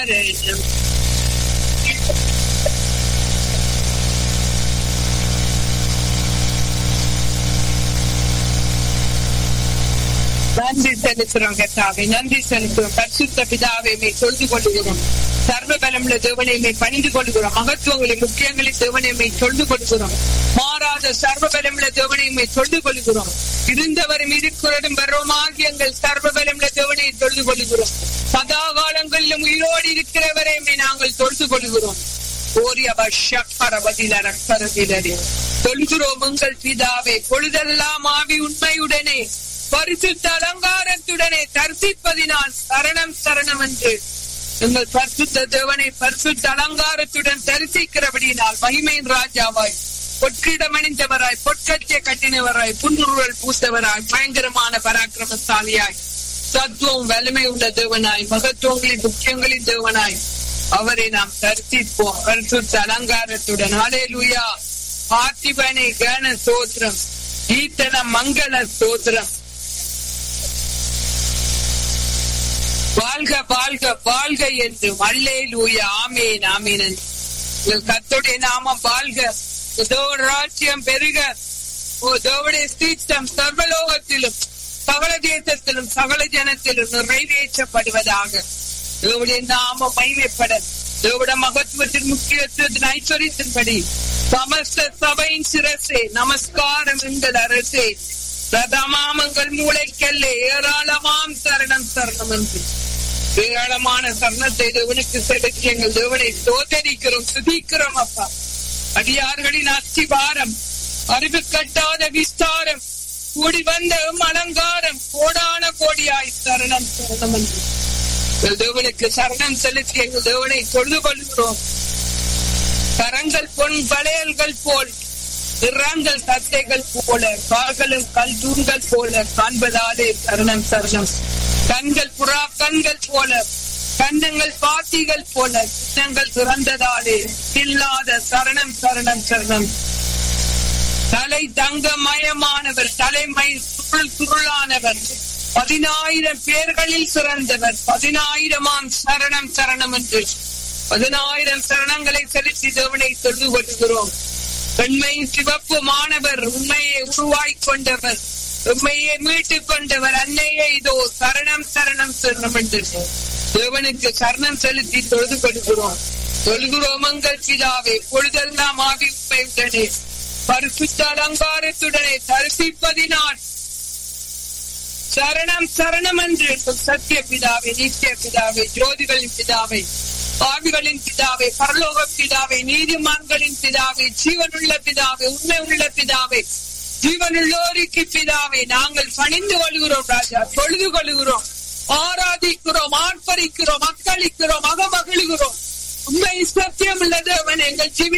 சரணம் நன்றி செலுத்துறோம் கர்த்தாவே நன்றி செலுத்துறோம் பரிசுத்த பிதாவை மே தொழுது கொள்கிறோம் சர்வ பலமுள்ள தேவனை மே பணிந்து கொள்கிறோம் மகத்துவங்களை முக்கியங்களை தேவனை மே தொழுது கொள்கிறோம் மாறாத சர்வ பலமுள்ள தேவனை மே தொழுது கொள்கிறோம் இருந்தவரும் இருக்கிறதும் பருவமாகி எங்கள் சர்வ பலமுள்ள தேவனை தொழுது கொள்கிறோம் சதா காலங்களிலும் உயிரோடு இருக்கிறவரை மே நாங்கள் தொழுது கொள்கிறோம் சொல்கிறோம் உங்கள் பிதாவே பொழுதெல்லாம் ஆவி உண்மையுடனே பரிசுத்த அலங்காரத்துடனே தரிசிப்பதினால் சரணம் சரணம் என்று எங்கள் பரிசுத்த தேவனை பரிசுத்த அலங்காரத்துடன் தரிசிக்கிறபடியினால் மகிமையின் ராஜாவாய் பொற்கிடம் அணிந்தவராய் பொற்கத்திய கட்டினவராய் புன்னுருவல் பூத்தவராய் பயங்கரமான பராக்கிரமசாலியாய் தத்துவம் வலிமை உள்ள தேவனாய் மகத்துவங்களின் முக்கியங்களின் தேவனாய் அவரை நாம் தரிசிப்போம் பரிசுத்த அலங்காரத்துடன் அலே லூயா பார்த்திபனை கன சோத்திரம் ஈத்தன மங்கள சோத்திரம் வாழ்க வாழ்க வாழ்க என்று மல்லே லூயா ஆமேன் ஆமீன் எங்கள் கத்துடைய நாமம் வாழ்க இதோட ராஜ்யம் பெருக இதோடைய ஸ்ரீச்சம் சர்வலோகத்திலும் சகல தேசத்திலும் சகல ஜனத்திலும் நிறைவேற்றப்படுவதாக தேவடைய நாம மைவைப்பட தேவட மகத்துவத்தின் முக்கியத்துவத்தின் ஐஸ்வர்யத்தின்படி சமஸ்த சபையின் சிரசே நமஸ்காரம் எங்கள் அரசே பிரதமாமங்கள் மூளைக்கல்லே ஏராளமாம் சரணம் சரணம் என்று ஏராளமான சரணத்தை தேவனுக்கு செலுத்தி எங்கள் தேவனை சோதரிக்கிறோம் சுதிக்கிறோம் அப்பா அடியார்களின் அஸ்திபாரம் அறிவு கட்டாத விஸ்தாரம் கூடி வந்த அலங்காரம் கோடான கோடியாய் சரணம் சரணம் என்று எங்கள் தேவனுக்கு சரணம் செலுத்தி எங்கள் தேவனை தொழுது கொள்கிறோம் கரங்கள் பொன் வளையல்கள் போல் நிறங்கள் சத்தைகள் போல கால்களும் கல் தூண்கள் போல காண்பதாலே சரணம் சரணம் கண்கள் புறா கண்கள் போல கண்ணங்கள் பாத்திகள் போல சின்னங்கள் திறந்ததாலே இல்லாத சரணம் சரணம் சரணம் தலை தங்கமயமானவர் தலைமை சுருள் சுருளானவர் பதினாயிரம் பேர்களில் சிறந்தவர் பதினாயிரமாம் சரணம் சரணம் என்று பதினாயிரம் சரணங்களை செலுத்தி தேவனை தொழுது கொள்கிறோம் பெண்மை சிவப்பு மாணவர் உண்மையை உருவாய் கொண்டவர் உண்மையை மீட்டுக் கொண்டவர் அன்னையே இதோ சரணம் சரணம் சரணம் என்று தேவனுக்கு சரணம் செலுத்தி தொழுது கொள்கிறோம் தொழுகிறோம் எங்கள் பிதாவே பொழுதெல்லாம் ஆவி உண்மையுடனே பரிசுத்த அலங்காரத்துடனே தரிசிப்பதினால் சரணம் சரணம் என்று சத்திய பிதாவை நித்திய பிதாவை ஜோதிகளின் பிதாவை ஆவிகளின் பிதாவை பரலோக பிதாவை நீதிமான்களின் பிதாவை ஜீவனுள்ள பிதாவை உண்மை உள்ள பிதாவை ஜீவனுள்ளோருக்கு பிதாவை நாங்கள் பணிந்து கொள்கிறோம் ராஜா தொழுது கொள்கிறோம் ஆராதிக்கிறோம் ஆர்ப்பரிக்கிறோம் அக்களிக்கிறோம் அகமகிழ்கிறோம் உண்மை சத்தியம் உள்ளது அவன் எங்கள் ஜீவி